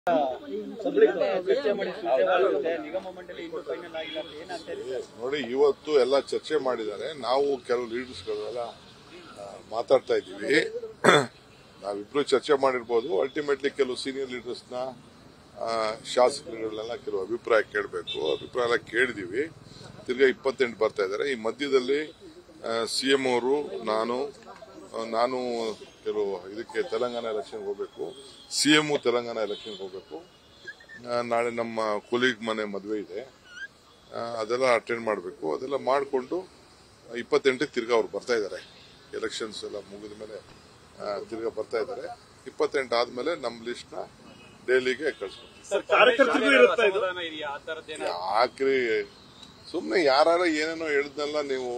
public ಚರ್ಚೆ ಮಾಡಿ ಸೂಚನೆ ಮಾಡಿರುತ್ತೆ ನಿಗಮ ಮಂಡಳಿ ಇನ್ನೂ ಫೈನಲ್ ಆಗಿಲ್ಲ ಅಂತ ಏನಂತ ಹೇಳಿ ನೋಡಿ ಇವತ್ತು ಎಲ್ಲ ಚರ್ಚೆ ಮಾಡಿದ್ದಾರೆ ನಾವು ಕೆಲವು ಲೀಡರ್ಸ್ಗಳೆಲ್ಲ ಆ, ಮಾತಾಡ್ತಾ ಇದ್ದೀವಿ ನಾವಿಬ್ರು ಚರ್ಚೆ ಮಾಡಿರ್ಬೋದು ಅಲ್ಟಿಮೇಟ್ಲಿ ಕೆಲವು ಸೀನಿಯರ್ ಲೀಡರ್ಸ್ನ ಶಾಸಕರುಗಳನ್ನೆಲ್ಲ ಕೆಲವು ಅಭಿಪ್ರಾಯ ಕೇಳಬೇಕು ಅಭಿಪ್ರಾಯ ಎಲ್ಲ ಕೇಳಿದೀವಿ ತಿರ್ಗಾ ಇಪ್ಪತ್ತೆಂಟು ಬರ್ತಾ ಇದ್ದಾರೆ ಈ ಮಧ್ಯದಲ್ಲಿ ಸಿಎಂ ಅವರು ನಾನು ಆ, ನಾನು ಕೆಲವು ಇದಕ್ಕೆ ತೆಲಂಗಾಣ ಎಲೆಕ್ಷನ್ಗೆ ಹೋಗಬೇಕು ಸಿಎಂ ತೆಲಂಗಾಣ ಎಲೆಕ್ಷನ್ಗೆ ಹೋಗಬೇಕು ಆ, ನಾಳೆ ನಮ್ಮ ಕೊಲೀಗ್ ಮನೆ ಮದುವೆ ಇದೆ ಆ, ಅದೆಲ್ಲ ಅಟೆಂಡ್ ಮಾಡಬೇಕು ಅದೆಲ್ಲ ಮಾಡಿಕೊಂಡು ಇಪ್ಪತ್ತೆಂಟಕ್ಕೆ ತಿರ್ಗಾ ಅವ್ರು ಬರ್ತಾ ಇದ್ದಾರೆ ಎಲೆಕ್ಷನ್ಸ್ ಎಲ್ಲ ಮುಗಿದ ಮೇಲೆ ಆ, ತಿರ್ಗಾ ಬರ್ತಾ ಇದ್ದಾರೆ ಇಪ್ಪತ್ತೆಂಟು ಆದ್ಮೇಲೆ ನಮ್ಮ ಲಿಸ್ಟ್ ನ ಡೈಲಿಗೆ ಕಳಿಸ್ಬೇಕು ಕಾರ್ಯಕರ್ತರಿಗೂ ಇರುತ್ತಾ ಇದು ಯಾಕ್ರಿ ಸುಮ್ಮನೆ ಯಾರು ಏನೇನೋ ಹೇಳಿದ್ನೆಲ್ಲ ನೀವು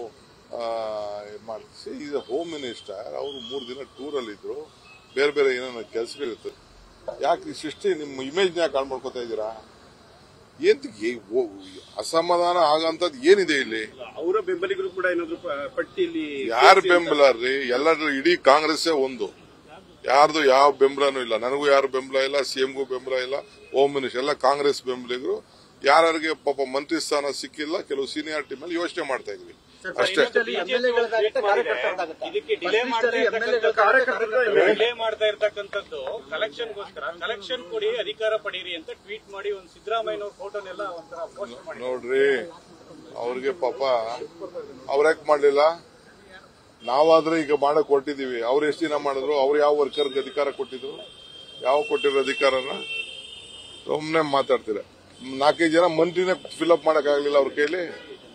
ಮಾಡಿಸಿ ಈಗ ಹೋಮ್ ಮಿನಿಸ್ಟರ್ ಅವರು ಮೂರು ದಿನ ಟೂರಲ್ಲಿ ಇದ್ರು ಬೇರೆ ಬೇರೆ ಏನೇನೋ ಕೆಲಸಗಳಿರುತ್ತೆ ಯಾಕೆ ಈ ಸೃಷ್ಟಿ ನಿಮ್ಮ ಇಮೇಜ್ ಯಾಕೆ ಹಾಳು ಮಾಡ್ಕೊತಾ ಇದ್ದೀರಾ ಏನ್ ಅಸಮಾಧಾನ ಆಗಂತದ್ ಏನಿದೆ ಇಲ್ಲಿ ಅವರ ಬೆಂಬಲಿಗರು ಕೂಡ ಏನಾದ್ರು ಪ- ಪಟ್ಟಿಯಲ್ಲಿ ಯಾರ ಬೆಂಬಲ ರೀ ಎಲ್ಲರೂ ಇಡೀ ಕಾಂಗ್ರೆಸ್ಸೇ ಒಂದು ಯಾರ್ದು ಯಾವ ಬೆಂಬಲನೂ ಇಲ್ಲ ನನಗೂ ಯಾರು ಬೆಂಬಲ ಇಲ್ಲ ಸಿಎಂಗೂ ಬೆಂಬಲ ಇಲ್ಲ ಹೋಮ್ ಮಿನಿಸ್ಟರ್ ಎಲ್ಲ ಕಾಂಗ್ರೆಸ್ ಬೆಂಬಲಿಗರು ಯಾರಿಗೆ ಪಾಪ ಮಂತ್ರಿ ಸ್ಥಾನ ಸಿಕ್ಕಿಲ್ಲ ಕೆಲವು ಸೀನಿಯಾರಿಟಿ ಮೇಲೆ ಯೋಚನೆ ಮಾಡ್ತಾ ಇದ್ವಿ ಅಷ್ಟೇ ಎಮ್ಎಲ್ಎಗಳಾಗುತ್ತೆ ಕಾರ್ಯಕರ್ತರದಾಗುತ್ತೆ ಇದಕ್ಕೆ ಡಿಲೇ ಮಾಡ್ತಾ ಇರ್ತಕ್ಕಂಥದ್ದು ಕಾರ್ಯಕರ್ತರು ಡಿಲೇ ಮಾಡ್ತಾ ಇರ್ತಕ್ಕಂಥದ್ದು ಕಲೆಕ್ಷನ್ಗೋಸ್ಕರ ಕಲೆಕ್ಷನ್ ಕೊಡಿ ಅಧಿಕಾರ ಪಡೀರಿ ಅಂತ ಟ್ವೀಟ್ ಮಾಡಿ ಒಂದು ಸಿದ್ದರಾಮಯ್ಯನವ್ರ ಫೋಟೋನೆಲ್ಲ ಒಂಥರ ಪೋಸ್ಟ್ ಮಾಡಿ ನೋಡ್ರಿ ಅವ್ರಿಗೆ ಪಾಪ ಅವ್ರ್ಯಾಕ್ ಮಾಡ್ಲಿಲ್ಲ ನಾವಾದ್ರೆ ಈಗ ಮಾಡಕ್ ಕೊಟ್ಟಿದೀವಿ ಅವ್ರು ಎಷ್ಟು ದಿನ ಮಾಡಿದ್ರು ಅವ್ರು ಯಾವ ವರ್ಕರ್ಗೆ ಅಧಿಕಾರ ಕೊಟ್ಟಿದ್ರು ಯಾವ ಕೊಟ್ಟಿರೋ ಅಧಿಕಾರನ ಸುಮ್ನೆ ಮಾತಾಡ್ತೀರ ನಾಲ್ಕೈದು ಜನ ಮಂತ್ರಿನೇ ಫಿಲ್ಅಪ್ ಮಾಡಕ್ ಆಗ್ಲಿಲ್ಲ ಅವ್ರ ಕೈಲಿ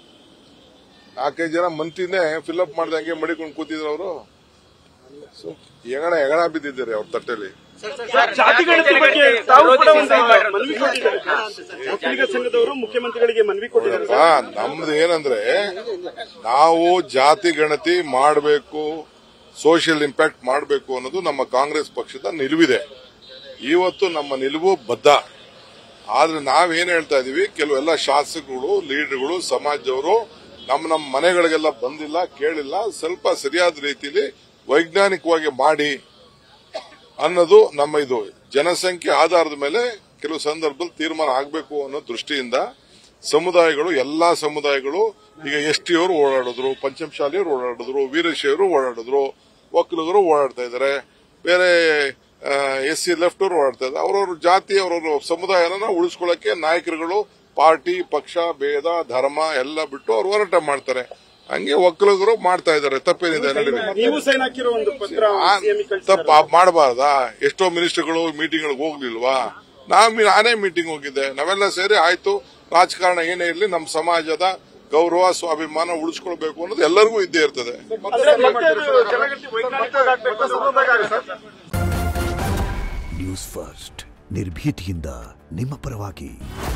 ನಾಲ್ಕೈದು ಜನ ಮಂತ್ರಿನೇ ಫಿಲ್ಅಪ್ ಮಾಡ್ದಂಗೆ ಮಡಿಕೊಂಡು ಕೂತಿದ್ರು ಅವರು ಎಗಣ ಎಗಣ ಬಿದ್ದಿದ್ದಾರೆ ಅವ್ರ ತಟ್ಟೆಲಿ ಜಾತಿ ಗಣತಿ ಬಗ್ಗೆ ತಾವು ಕೂಡ ಒಂದು ಮನವಿ ಕೊಟ್ಟಿದ್ದಾರೆ ಒಕ್ಕಲಿಗ ಸಂಘದವರು ಮುಖ್ಯಮಂತ್ರಿಗಳಿಗೆ ಮನವಿ ಕೊಟ್ಟಿದ್ದಾರೆ ಹಾ ನಮ್ದು ಏನಂದ್ರೆ ನಾವು ಜಾತಿ ಗಣತಿ ಮಾಡಬೇಕು ಸೋಷಿಯಲ್ ಇಂಪ್ಯಾಕ್ಟ್ ಮಾಡಬೇಕು ಅನ್ನೋದು ನಮ್ಮ ಕಾಂಗ್ರೆಸ್ ಪಕ್ಷದ ನಿಲುವಿದೆ ಇವತ್ತು ನಮ್ಮ ನಿಲುವು ಬದ್ಧ ಆದ್ರೆ ನಾವೇನ್ ಹೇಳ್ತಾ ಇದೀವಿ ಕೆಲವೆಲ್ಲ ಶಾಸಕರು ಲೀಡರ್ಗಳು ಸಮಾಜದವರು ನಮ್ಮ ನಮ್ಮ ಮನೆಗಳಿಗೆಲ್ಲ ಬಂದಿಲ್ಲ ಕೇಳಿಲ್ಲ ಸ್ವಲ್ಪ ಸರಿಯಾದ ರೀತಿಯಲ್ಲಿ ವೈಜ್ಞಾನಿಕವಾಗಿ ಮಾಡಿ ಅನ್ನೋದು ನಮ್ಮ ಇದು ಜನಸಂಖ್ಯೆ ಆಧಾರದ ಮೇಲೆ ಕೆಲವು ಸಂದರ್ಭದಲ್ಲಿ ತೀರ್ಮಾನ ಆಗಬೇಕು ಅನ್ನೋ ದೃಷ್ಟಿಯಿಂದ ಸಮುದಾಯಗಳು ಎಲ್ಲಾ ಸಮುದಾಯಗಳು ಈಗ ಎಸ್ ಟಿ ಅವರು ಓಡಾಡಿದ್ರು ಪಂಚಮಶಾಲಿಯವರು ಓಡಾಡಿದ್ರು ವೀರಶೈವರು ಓಡಾಡಿದ್ರು ಒಕ್ಕಲಿಗರು ಓಡಾಡ್ತಾ ಇದ್ದಾರೆ ಬೇರೆ ಎಸ್ ಸಿ ಲೆಫ್ಟ್ ಅವರು ಓಡಾಡ್ತಾ ಇದ್ದಾರೆ ಅವ್ರವ್ರ ಜಾತಿ ಅವ್ರವ್ರ ಸಮುದಾಯನ ಉಳಿಸ್ಕೊಳ್ಳಕ್ಕೆ ನಾಯಕರುಗಳು ಪಾರ್ಟಿ ಪಕ್ಷ ಭೇದ ಧರ್ಮ ಎಲ್ಲ ಬಿಟ್ಟು ಅವ್ರು ಹೋರಾಟ ಮಾಡ್ತಾರೆ ಹಂಗೆ ಒಕ್ಕಲಿಗರು ಮಾಡ್ತಾ ಇದ್ದಾರೆ ತಪ್ಪೇನಿದೆ ನಡೀಲಿ ನೀವು ಸೈನ್ ಹಾಕಿರೋ ಒಂದು ಪತ್ರ ಸಿಎಂ ತಪ್ಪ ಮಾಡಬಾರ್ದಾ ಎಷ್ಟೋ ಮಿನಿಸ್ಟರ್ಗಳು ಮೀಟಿಂಗ್ಗಳಿಗೆ ಹೋಗ್ಲಿಲ್ವಾ ನಾ ನಾನೇ ಮೀಟಿಂಗ್ ಹೋಗಿದ್ದೆ ನಾವೆಲ್ಲ ಸೇರಿ ಆಯ್ತು ರಾಜಕಾರಣ ಏನೇ ಇರಲಿ ನಮ್ಮ ಸಮಾಜದ ಗೌರವ ಸ್ವಾಭಿಮಾನ ಉಳಿಸ್ಕೊಳ್ಬೇಕು ಅನ್ನೋದು ಎಲ್ಲರಿಗೂ ಇದ್ದೇ ಇರ್ತದೆ ನ್ಯೂಸ್ ಫಸ್ಟ್ ನಿರ್ಭೀತಿಯಿಂದ ನಿಮ್ಮ ಪರವಾಗಿ